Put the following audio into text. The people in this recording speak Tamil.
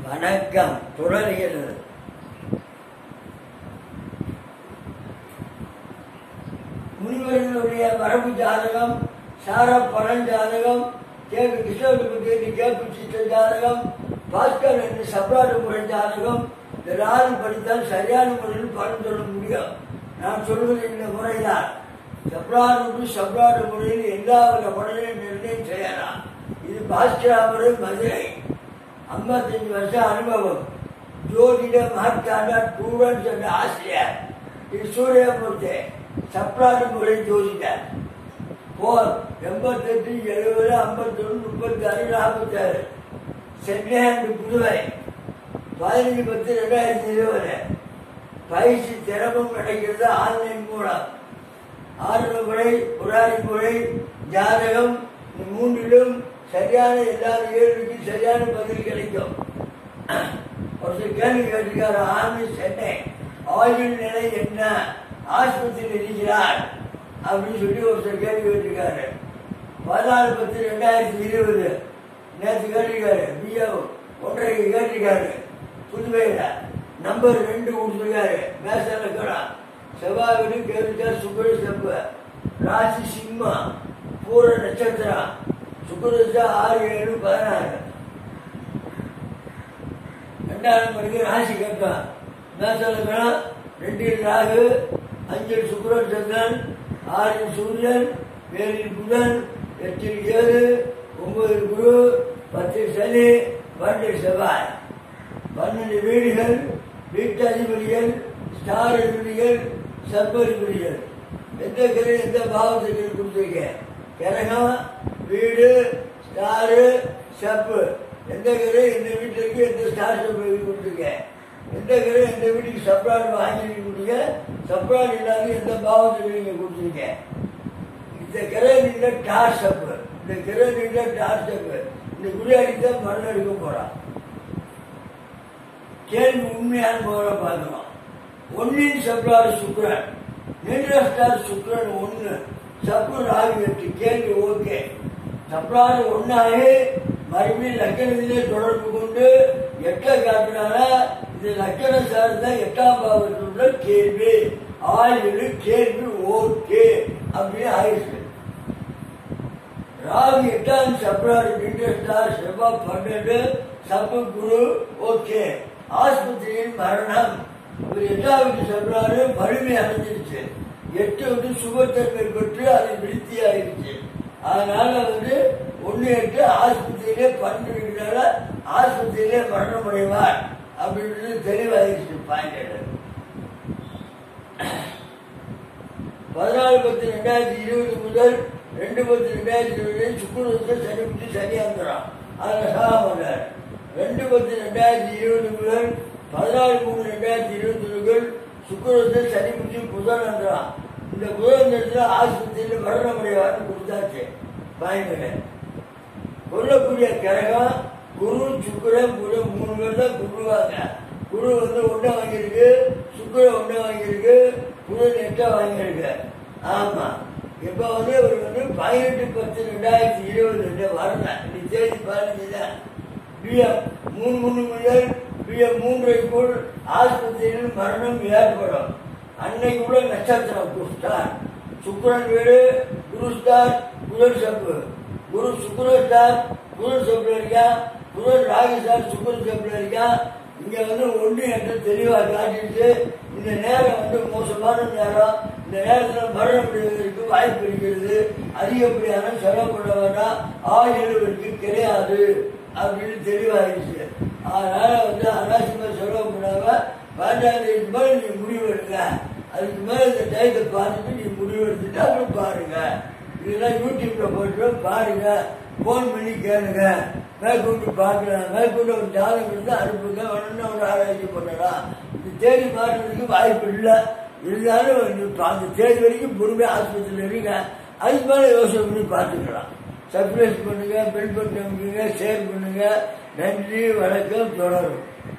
வணக்கம் தொடர்கிறது முனிவர்களுடைய மரபு ஜாதகம் சார பலன் ஜாதகம் கேக்கு கிருஷ்ணகுருபதி கேக்கு சித்த ஜாதகம் பாஸ்கர் என்று சப்ராடு முறை ஜாதகம் இந்த நாலு படித்தால் சரியான முறையில் பலன் சொல்ல முடியும் நான் சொல்வது இந்த முறைதான் சப்ராடு சப்ராடு முறையில் எல்லா வித முறையிலும் நிர்ணயம் செய்யலாம் இது பாஸ்கரா முறை மதுரை ஐம்பத்தஞ்சு வருஷம் அனுபவம் ஜோதிட மகத்தான ஸ்டூடெண்ட்ஸ் என்ற ஆசிரியர் இது சூரியமூர்த்தி சப்ராடு முறை ஜோதிடர் போர் எண்பத்தெட்டு எழுபது ஐம்பத்தொன்று முப்பத்தி ஆறு நாற்பத்தாறு சென்னை அண்டு புதுவை பதினஞ்சு பத்து ரெண்டாயிரத்தி இருபது பயிற்சி திறமும் கிடைக்கிறது ஆன்லைன் மூலம் ஆறு முறை புராணி முறை ஜாதகம் இந்த மூன்றிலும் சரியான எல்லா கேள்விக்கும் சரியான பதில் கிடைக்கும் ஒருத்தர் கேள்வி கேட்டிருக்காரு ஆமி சென்னை ஆயுள் நிலை என்ன ஆஸ்பத்திரியில் இருக்கிறார் அப்படின்னு சொல்லி ஒருத்தர் கேள்வி கேட்டிருக்காரு பதினாலு பத்து ரெண்டாயிரத்தி இருபது நேற்று கேட்டிருக்காரு பிஏ ஒன்றரைக்கு கேட்டிருக்காரு புதுவையில் நம்பர் ரெண்டு கொடுத்துருக்காரு மேசல இருக்கிறான் செவ்வாய் வீடு கேட்டுட்டா சுக்கர செப்பு ராசி சிம்மா பூர நட்சத்திரம் சுக்கரதா ஆறு ஏழு பதினாறு ரெண்டாயிரம் மணிக்கு ராசி கேட்பான் மேசல இருக்கிறான் ரெண்டில் ராகு அஞ்சில் சுக்கரன் சந்திரன் ஆறில் சூரியன் ஏழில் புதன் எட்டில் ஏழு ஒன்பதில் குரு பத்தில் சனி பன்னெண்டில் செவ்வாய் பன்னெண்டு வீடுகள் வீட்டு அதிபதிகள் ஸ்டார் அதிபதிகள் சர்ப அதிபதிகள் எந்த கிரை எந்த பாவத்துக்கு கொடுத்துருக்கேன் கிரகம் வீடு ஸ்டாரு சப்பு எந்த கிரை எந்த வீட்டுக்கு எந்த ஸ்டார் சப்பு கொடுத்துருக்கேன் எந்த கிரை எந்த வீட்டுக்கு சப்ராடு வாங்கி கொடுங்க சப்ராடு இல்லாத எந்த பாவத்துக்கு நீங்க கொடுத்துருக்கேன் இந்த கிரை நின்ற டார் சப்பு இந்த கிரை நின்ற டார் சப்பு இந்த குடி அடித்தான் மண் எடுக்க போறான் கேள்வி உண்மையான போல பார்க்கணும் ஒன்னின் சப்ராடு சுக்ரன் நின்ற ஸ்டார் சுக்ரன் ஒன்று சப்பு ராகு எட்டு கேள்வி ஓகே சப்ராடு ஒன்னாகி மறுபடியும் லக்கணத்திலே தொடர்பு கொண்டு எட்டை காட்டினால இந்த லக்கண சார்ந்த எட்டாம் பாவத்துள்ள கேள்வி ஆயுள் கேள்வி ஓகே அப்படின்னு ஆயிடுச்சு ராகு எட்டாம் சப்ராடு நின்ற ஸ்டார் செவ்வாய் பன்னெண்டு சப்பு குரு ஓகே ஆஸ்பத்திரியில் மரணம் ஒரு எட்டாவது சொல்றாரு வலிமை அடைஞ்சிருச்சு எட்டு வந்து சுபத்தன்மை பெற்று அது விருத்தி ஆயிடுச்சு அதனால வந்து ஒண்ணு எட்டு ஆஸ்பத்திரியிலே பண்றதுனால ஆஸ்பத்திரியிலே மரணம் அடைவார் அப்படின்றது தெளிவாயிருச்சு பாயிண்ட் பதினாலு பத்து ரெண்டாயிரத்தி இருபது முதல் ரெண்டு பத்து ரெண்டாயிரத்தி இருபது சுக்குரத்தில் சனி பிடிச்சி சனியாந்திரம் அதில் சாகமாட்டார் ரெண்டு பத்து ரெண்டாயிரத்தி இருபது முதல் பதினாலு மூணு ரெண்டாயிரத்தி இருபத்தி ஒன்றுகள் சுக்குரத்தில் சனி பிடிச்சி புதன் என்றான் இந்த புதன் இடத்துல ஆஸ்பத்திரியில் மரணமடைவார்னு கொடுத்தாச்சு பயங்கர கொல்லக்கூடிய கிரகம் குரு சுக்கரன் புதன் மூணு பேர் தான் குருவாங்க குரு வந்து ஒன்றை வாங்கியிருக்கு சுக்கரன் ஒன்றை வாங்கியிருக்கு புதன் எட்டை வாங்கியிருக்கு ஆமா இப்ப வந்து அவர் வந்து பதினெட்டு பத்து ரெண்டாயிரத்தி இருபது வரல இந்த தேதி பதினஞ்சு தான் பிஎம் மூணு மூணு முதல் பிஎம் மூன்றைக்குள் ஆஸ்பத்திரியில் மரணம் ஏற்படும் அன்னைக்கு உள்ள நட்சத்திரம் குருஸ்டார் சுக்கரன் வீடு குருஸ்டார் புதன் சப்பு குரு சுக்கர ஸ்டார் புதன் சப்புல இருக்கா புதன் ராகு ஸ்டார் சுக்கரன் சப்புல இருக்கா இங்க வந்து ஒன்று என்று தெளிவா காட்டிட்டு இந்த நேரம் வந்து மோசமான நேரம் இந்த நேரத்தில் மரணம் அடைவதற்கு வாய்ப்பு இருக்கிறது அதிகப்படியான செலவு பண்ண வேண்டாம் ஆயுளுக்கு கிடையாது அப்படின்னு தெளிவாயிருச்சு அதனால வந்து அனாவசியமா செலவு பண்ணாம பதினஞ்சாம் தேதி மேல நீ முடிவு எடுங்க அதுக்கு மேல இந்த டயத்தை பார்த்துட்டு நீ முடிவு எடுத்துட்டு அப்புறம் பாருங்க இதெல்லாம் யூடியூப்ல போட்டு பாருங்க போன் பண்ணி கேளுங்க மேற்கொண்டு பார்க்கலாம் மேற்கொண்டு ஒரு ஜாதகம் இருந்தா அனுப்புங்க வேணும்னா ஒரு ஆராய்ச்சி பண்ணலாம் இந்த தேதி மாற்றுறதுக்கு வாய்ப்பு இல்லை இருந்தாலும் இந்த அந்த தேதி வரைக்கும் பொறுமையாக ஆஸ்பத்திரியில் இருங்க அதுக்கு மேலே யோசனை பண்ணி பார்த்துக்கலாம் சர்ப்ரைஸ் பண்ணுங்க பெல் பட்டன் ஷேர் பண்ணுங்க நன்றி வணக்கம் தொடரும்